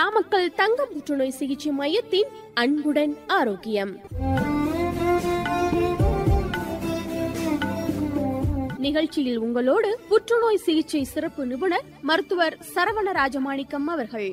நாமக்கல் தங்க புற்றுநோய் சிகிச்சை மையத்தின் அன்புடன் ஆரோக்கியம் நிகழ்ச்சியில் உங்களோடு புற்றுநோய் சிகிச்சை சிறப்பு நிபுணர் மருத்துவர் சரவண ராஜமாணிக்கம் அவர்கள்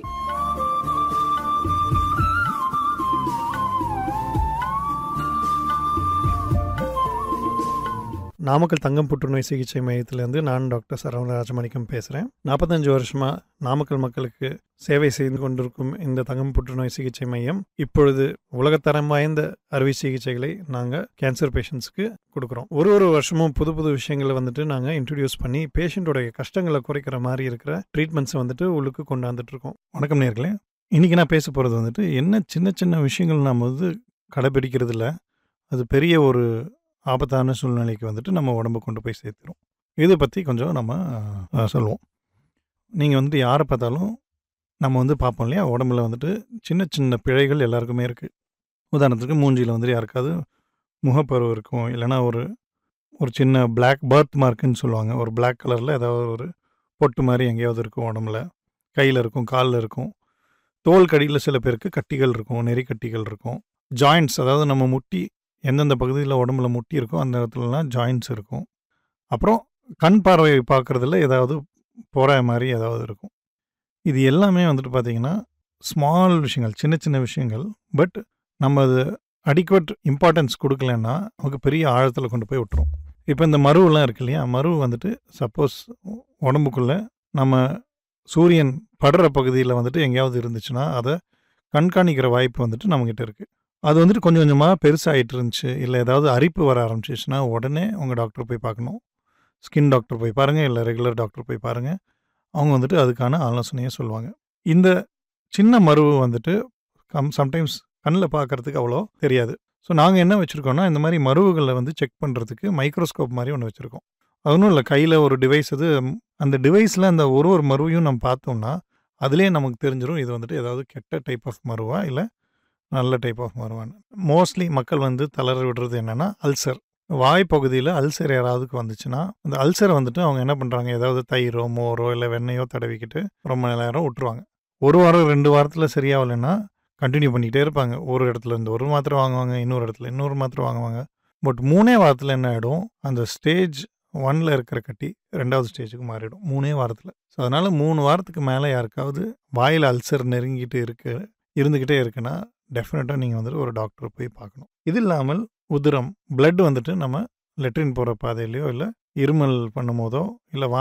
நாமக்கல் தங்கம் புற்றுநோய் சிகிச்சை மையத்திலேருந்து நான் டாக்டர் சரவண ராஜமாணிக்கம் பேசுகிறேன் நாற்பத்தஞ்சு வருஷமாக நாமக்கல் மக்களுக்கு சேவை செய்து கொண்டிருக்கும் இந்த தங்கம் புற்றுநோய் சிகிச்சை மையம் இப்பொழுது உலகத்தரம் வாய்ந்த அறுவை சிகிச்சைகளை நாங்கள் கேன்சர் பேஷண்ட்ஸ்க்கு கொடுக்குறோம் ஒரு ஒரு வருஷமும் புது புது விஷயங்களை வந்துட்டு நாங்கள் இன்ட்ரடியூஸ் பண்ணி பேஷண்ட்டோடைய கஷ்டங்களை குறைக்கிற மாதிரி இருக்கிற ட்ரீட்மெண்ட்ஸை வந்துட்டு உள்ளுக்கு கொண்டாந்துட்டு இருக்கோம் வணக்கம் நேர்களே இன்றைக்கி நான் பேச போகிறது வந்துட்டு என்ன சின்ன சின்ன விஷயங்கள் நம்ம வந்து கடைபிடிக்கிறது இல்ல அது பெரிய ஒரு ஆபத்தான சூழ்நிலைக்கு வந்துட்டு நம்ம உடம்பு கொண்டு போய் சேர்த்துரும் இதை பற்றி கொஞ்சம் நம்ம அஹ், சொல்லுவோம் நீங்கள் வந்துட்டு யாரை பார்த்தாலும் நம்ம வந்து பார்ப்போம் இல்லையா உடம்புல வந்துட்டு சின்ன சின்ன பிழைகள் எல்லாருக்குமே இருக்குது உதாரணத்துக்கு மூஞ்சியில் வந்துட்டு யாருக்காவது முகப்பருவு இருக்கும் இல்லைன்னா ஒரு ஒரு சின்ன பிளாக் பர்த் மார்க்குன்னு சொல்லுவாங்க ஒரு Black கலரில் ஏதாவது ஒரு பொட்டு மாதிரி எங்கேயாவது இருக்கும் உடம்புல கையில் இருக்கும் காலில் இருக்கும் தோல் கடியில் சில பேருக்கு கட்டிகள் இருக்கும் நெறி கட்டிகள் இருக்கும் ஜாயிண்ட்ஸ் அதாவது நம்ம முட்டி எந்தெந்த பகுதியில் உடம்புல முட்டி இருக்கோ அந்த இடத்துலலாம் ஜாயிண்ட்ஸ் இருக்கும் அப்புறம் கண் பார்வை பார்க்குறதுல ஏதாவது போகிற மாதிரி ஏதாவது இருக்கும் இது எல்லாமே வந்துட்டு பார்த்தீங்கன்னா ஸ்மால் விஷயங்கள் சின்ன சின்ன விஷயங்கள் பட் நம்ம அது அடிக்குவட் இம்பார்ட்டன்ஸ் கொடுக்கலன்னா நமக்கு பெரிய ஆழத்தில் கொண்டு போய் விட்டுரும் இப்போ இந்த மருவெல்லாம் இருக்கு இல்லையா மருவு வந்துட்டு சப்போஸ் உடம்புக்குள்ளே நம்ம சூரியன் படுற பகுதியில் வந்துட்டு எங்கேயாவது இருந்துச்சுன்னா அதை கண்காணிக்கிற வாய்ப்பு வந்துட்டு நம்மக்கிட்ட இருக்குது அது வந்துட்டு கொஞ்சம் கொஞ்சமாக பெருசாகிட்டு இருந்துச்சு இல்லை ஏதாவது அரிப்பு வர ஆரம்பிச்சிச்சுன்னா உடனே உங்கள் டாக்டர் போய் பார்க்கணும் ஸ்கின் டாக்டர் போய் பாருங்கள் இல்லை ரெகுலர் டாக்டர் போய் பாருங்கள் அவங்க வந்துட்டு அதுக்கான ஆலோசனையை சொல்லுவாங்க இந்த சின்ன மருவு வந்துட்டு கம் சம்டைம்ஸ் கண்ணில் பார்க்கறதுக்கு அவ்வளோ தெரியாது ஸோ நாங்கள் என்ன வச்சுருக்கோம்னா இந்த மாதிரி மருவுகளை வந்து செக் பண்ணுறதுக்கு மைக்ரோஸ்கோப் மாதிரி ஒன்று வச்சுருக்கோம் அது ஒன்றும் இல்லை கையில் ஒரு டிவைஸ் அது அந்த டிவைஸில் அந்த ஒரு ஒரு மருவையும் நம்ம பார்த்தோம்னா அதுலேயே நமக்கு தெரிஞ்சிடும் இது வந்துட்டு ஏதாவது கெட்ட டைப் ஆஃப் மருவா இல்லை நல்ல டைப் ஆஃப் மருவான்னு மோஸ்ட்லி மக்கள் வந்து தளர விடுறது என்னென்னா அல்சர் வாய் பகுதியில் அல்சர் யாராவதுக்கு வந்துச்சுன்னா அந்த அல்சரை வந்துட்டு அவங்க என்ன பண்ணுறாங்க ஏதாவது தயிரோ மோரோ இல்லை வெண்ணெயோ தடவிக்கிட்டு ரொம்ப நேரம் விட்டுருவாங்க ஒரு வாரம் ரெண்டு வாரத்தில் சரியாகலைன்னா கண்டினியூ பண்ணிக்கிட்டே இருப்பாங்க ஒரு இடத்துல இருந்து ஒரு மாத்திரை வாங்குவாங்க இன்னொரு இடத்துல இன்னொரு மாத்திரை வாங்குவாங்க பட் மூணே வாரத்தில் என்ன ஆகிடும் அந்த ஸ்டேஜ் ஒன்ல இருக்கிற கட்டி ரெண்டாவது ஸ்டேஜுக்கு மாறிடும் மூணே வாரத்தில் ஸோ அதனால் மூணு வாரத்துக்கு மேலே யாருக்காவது வாயில் அல்சர் நெருங்கிட்டு இருக்கு இருந்துக்கிட்டே இருக்குன்னா டெஃபினட்டாக நீங்கள் வந்துட்டு ஒரு டாக்டரை போய் பார்க்கணும் இது இல்லாமல் உதிரம் blood வந்துட்டு நம்ம லெட்ரின் போகிற பாதையிலையோ இல்லை இருமல் பண்ணும்போதோ இல்லை